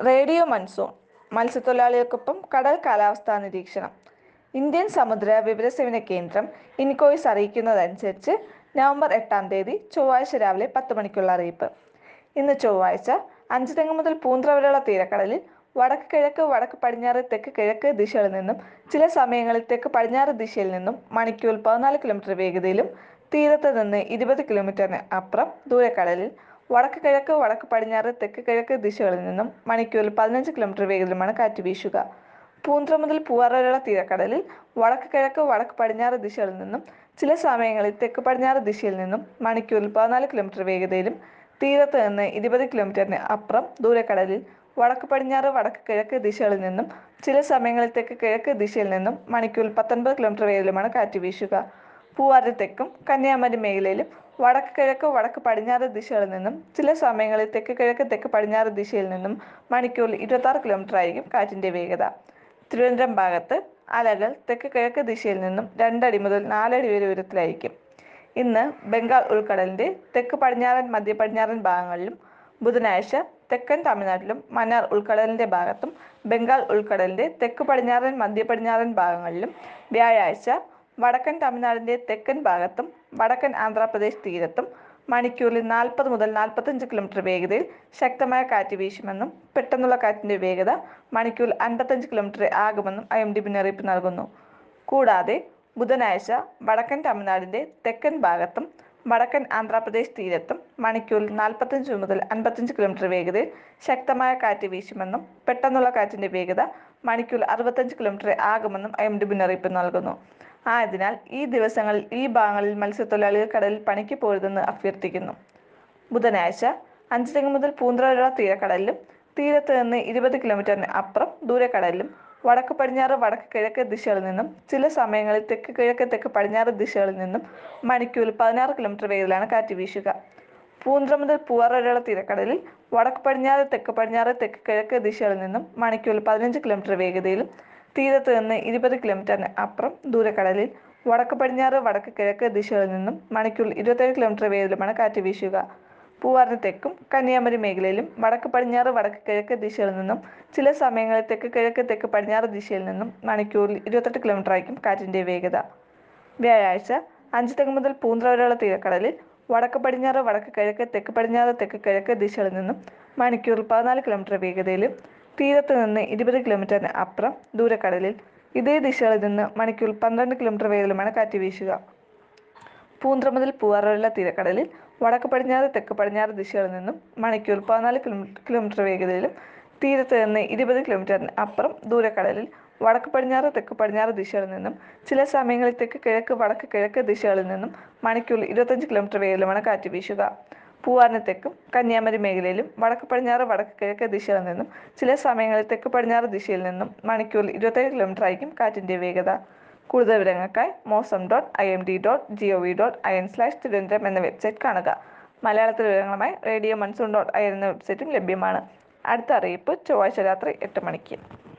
radio monsoon മത്സ്യത്തൊഴിലാളികൾക്കൊപ്പം കടൽ കാലാവസ്ഥാ നിരീക്ഷണം ഇന്ത്യൻ സമുദ്ര വിവരസേവന കേന്ദ്രം ഇൻകോയ്സ് അറിയിക്കുന്നതനുസരിച്ച് നവംബർ എട്ടാം തീയതി ചൊവ്വാഴ്ച രാവിലെ പത്ത് മണിക്കുള്ള അറിയിപ്പ് ഇന്ന് ചൊവ്വാഴ്ച അഞ്ചുതെങ്ങ് മുതൽ പൂന്ത്ര വരെയുള്ള തീരക്കടലിൽ വടക്ക് കിഴക്ക് വടക്ക് പടിഞ്ഞാറ് തെക്ക് കിഴക്ക് ദിശകളിൽ നിന്നും ചില സമയങ്ങളിൽ തെക്ക് പടിഞ്ഞാറ് ദിശയിൽ നിന്നും മണിക്കൂറിൽ പതിനാല് കിലോമീറ്റർ വേഗതയിലും തീരത്ത് നിന്ന് ഇരുപത് കിലോമീറ്ററിന് അപ്പുറം ദൂരക്കടലിൽ വടക്ക് കിഴക്ക് വടക്ക് പടിഞ്ഞാറ് തെക്ക് കിഴക്ക് ദിശകളിൽ നിന്നും മണിക്കൂറിൽ പതിനഞ്ച് കിലോമീറ്റർ വേഗതയിലുമാണ് കാറ്റ് വീശുക പൂന്ത്ര മുതൽ പൂവാർ വരെയുള്ള തീരക്കടലിൽ വടക്ക് കിഴക്ക് വടക്ക് പടിഞ്ഞാറ് ദിശകളിൽ നിന്നും ചില സമയങ്ങളിൽ തെക്ക് പടിഞ്ഞാറ് ദിശയിൽ നിന്നും മണിക്കൂറിൽ പതിനാല് കിലോമീറ്റർ വേഗതയിലും തീരത്ത് നിന്ന് ഇരുപത് കിലോമീറ്ററിന് അപ്പുറം ദൂരക്കടലിൽ വടക്ക് പടിഞ്ഞാറ് വടക്ക് കിഴക്ക് ദിശകളിൽ നിന്നും ചില സമയങ്ങളിൽ തെക്ക് കിഴക്ക് ദിശയിൽ നിന്നും മണിക്കൂറിൽ പത്തൊൻപത് കിലോമീറ്റർ വേഗത്തിലുമാണ് കാറ്റ് വീശുക പൂവാറ് തെക്കും കന്യാകുമാരി മേഖലയിലും വടക്ക് കിഴക്ക് വടക്ക് പടിഞ്ഞാറ് ദിശകളിൽ നിന്നും ചില സമയങ്ങളിൽ തെക്ക് കിഴക്ക് തെക്ക് പടിഞ്ഞാറ് ദിശയിൽ നിന്നും മണിക്കൂറിൽ ഇരുപത്താറ് കിലോമീറ്റർ ആയിരിക്കും കാറ്റിൻ്റെ വേഗത തിരുവനന്തപുരം ഭാഗത്ത് അലകൾ തെക്ക് കിഴക്ക് ദിശയിൽ നിന്നും രണ്ടടി മുതൽ നാലടി വരെ ഉയരത്തിലായിരിക്കും ഇന്ന് ബംഗാൾ ഉൾക്കടലിൻ്റെ തെക്ക് പടിഞ്ഞാറൻ മധ്യ പടിഞ്ഞാറൻ ഭാഗങ്ങളിലും ബുധനാഴ്ച തെക്കൻ തമിഴ്നാട്ടിലും മന്നാർ ഉൾക്കടലിൻ്റെ ഭാഗത്തും ബംഗാൾ ഉൾക്കടലിൻ്റെ തെക്ക് പടിഞ്ഞാറൻ മധ്യ പടിഞ്ഞാറൻ ഭാഗങ്ങളിലും വ്യാഴാഴ്ച വടക്കൻ തമിഴ്നാടിൻ്റെ തെക്കൻ ഭാഗത്തും വടക്കൻ ആന്ധ്രാപ്രദേശ് തീരത്തും മണിക്കൂറിൽ നാൽപ്പത് മുതൽ നാൽപ്പത്തഞ്ച് കിലോമീറ്റർ വേഗതയിൽ ശക്തമായ കാറ്റ് വീശുമെന്നും പെട്ടെന്നുള്ള കാറ്റിൻ്റെ വേഗത മണിക്കൂറിൽ അൻപത്തഞ്ച് കിലോമീറ്റർ ആകുമെന്നും ഐ എം ഡി മുന്നറിയിപ്പ് നൽകുന്നു കൂടാതെ ബുധനാഴ്ച വടക്കൻ തമിഴ്നാടിൻ്റെ തെക്കൻ ഭാഗത്തും വടക്കൻ ആന്ധ്രാപ്രദേശ് തീരത്തും മണിക്കൂറിൽ നാൽപ്പത്തഞ്ച് മുതൽ അൻപത്തഞ്ച് കിലോമീറ്റർ വേഗതയിൽ ശക്തമായ കാറ്റ് വീശുമെന്നും പെട്ടെന്നുള്ള കാറ്റിൻ്റെ വേഗത മണിക്കൂറിൽ അറുപത്തഞ്ച് കിലോമീറ്റർ ആകുമെന്നും ഐ എം ഡി മുന്നറിയിപ്പ് നൽകുന്നു ആയതിനാൽ ഈ ദിവസങ്ങളിൽ ഈ ഭാഗങ്ങളിൽ മത്സ്യത്തൊഴിലാളികൾ കടലിൽ പണിക്ക് പോരുതെന്ന് അഭ്യർത്ഥിക്കുന്നു ബുധനാഴ്ച അഞ്ചുതെങ്ങ് മുതൽ പൂന്തറ വരെയുള്ള തീരക്കടലിലും തീരത്ത് നിന്ന് ഇരുപത് കിലോമീറ്ററിന് അപ്പുറം ദൂരക്കടലിലും വടക്ക് പടിഞ്ഞാറ് വടക്ക് കിഴക്ക് ദിശകളിൽ നിന്നും ചില സമയങ്ങളിൽ തെക്ക് കിഴക്ക് തെക്ക് പടിഞ്ഞാറ് ദിശകളിൽ നിന്നും മണിക്കൂറിൽ പതിനാറ് കിലോമീറ്റർ വേഗത്തിലാണ് കാറ്റ് വീശുക പൂന്തറ മുതൽ പൂവാർ വരെയുള്ള തീരക്കടലിൽ വടക്ക് പടിഞ്ഞാറ് തെക്ക് പടിഞ്ഞാറ് തെക്ക് കിഴക്ക് ദിശകളിൽ നിന്നും മണിക്കൂറിൽ പതിനഞ്ച് കിലോമീറ്റർ വേഗതയിലും തീരത്ത് നിന്ന് ഇരുപത് കിലോമീറ്ററിന് അപ്പുറം ദൂരക്കടലിൽ വടക്ക് പടിഞ്ഞാറ് വടക്ക് കിഴക്ക് ദിശകളിൽ നിന്നും മണിക്കൂറിൽ ഇരുപത്തേഴ് കിലോമീറ്റർ വേഗത്തിലുമാണ് കാറ്റ് വീശുക പൂവാറിന് തെക്കും കന്യാകുമാരി മേഖലയിലും വടക്ക് പടിഞ്ഞാറ് വടക്ക് കിഴക്ക് ദിശകളിൽ നിന്നും ചില സമയങ്ങളിൽ തെക്ക് കിഴക്ക് തെക്ക് പടിഞ്ഞാറ് ദിശയിൽ നിന്നും മണിക്കൂറിൽ ഇരുപത്തെട്ട് കിലോമീറ്റർ ആയിരിക്കും കാറ്റിൻ്റെ വേഗത വ്യാഴാഴ്ച അഞ്ച് തെങ്ങ് മുതൽ പൂന്തറ വരെയുള്ള തീരക്കടലിൽ വടക്ക് പടിഞ്ഞാറ് വടക്ക് കിഴക്ക് തെക്ക് പടിഞ്ഞാറ് തെക്ക് കിഴക്ക് ദിശകളിൽ നിന്നും മണിക്കൂറിൽ പതിനാല് കിലോമീറ്റർ വേഗതയിലും തീരത്ത് നിന്ന് ഇരുപത് കിലോമീറ്ററിന് അപ്പുറം ദൂരക്കടലിൽ ഇതേ ദിശകളിൽ നിന്ന് മണിക്കൂറിൽ പന്ത്രണ്ട് കിലോമീറ്റർ വേഗത്തിലുമാണ് കാറ്റ് വീശുക പൂന്തറ മുതൽ പൂവാർ വരെയുള്ള തീരക്കടലിൽ വടക്ക് പടിഞ്ഞാറ് തെക്ക് പടിഞ്ഞാറ് ദിശകളിൽ നിന്നും മണിക്കൂറിൽ പതിനാല് കിലോമീറ്റർ വേഗതയിലും തീരത്ത് നിന്ന് ഇരുപത് കിലോമീറ്ററിന് അപ്പുറം ദൂരക്കടലിൽ വടക്ക് പടിഞ്ഞാറ് തെക്ക് പടിഞ്ഞാറ് ദിശകളിൽ നിന്നും ചില സമയങ്ങളിൽ തെക്ക് കിഴക്ക് വടക്ക് കിഴക്ക് ദിശകളിൽ നിന്നും മണിക്കൂറിൽ ഇരുപത്തഞ്ച് കിലോമീറ്റർ വേഗത്തിലുമാണ് കാറ്റ് വീശുക പൂവാറിന് തെക്കും കന്യാകുമാരി മേഖലയിലും വടക്ക് പടിഞ്ഞാറ് വടക്ക് കിഴക്ക് ദിശകളിൽ നിന്നും ചില സമയങ്ങളിൽ തെക്ക് പടിഞ്ഞാറ് ദിശയിൽ നിന്നും മണിക്കൂറിൽ ഇരുപത്തേഴ് കിലോമീറ്റർ ആയിരിക്കും കാറ്റിൻ്റെ വേഗത കൂടുതൽ വിവരങ്ങൾക്കായി Mausam dot I M D dot G O V dot I N slash Thiruvananthapuram എന്ന വെബ്സൈറ്റ് കാണുക മലയാളത്തിൽ വിവരങ്ങളുമായി radio monsoon dot I N എന്ന വെബ്സൈറ്റും ലഭ്യമാണ് അടുത്ത അറിയിപ്പ് ചൊവ്വാഴ്ച രാത്രി എട്ട് മണിക്ക്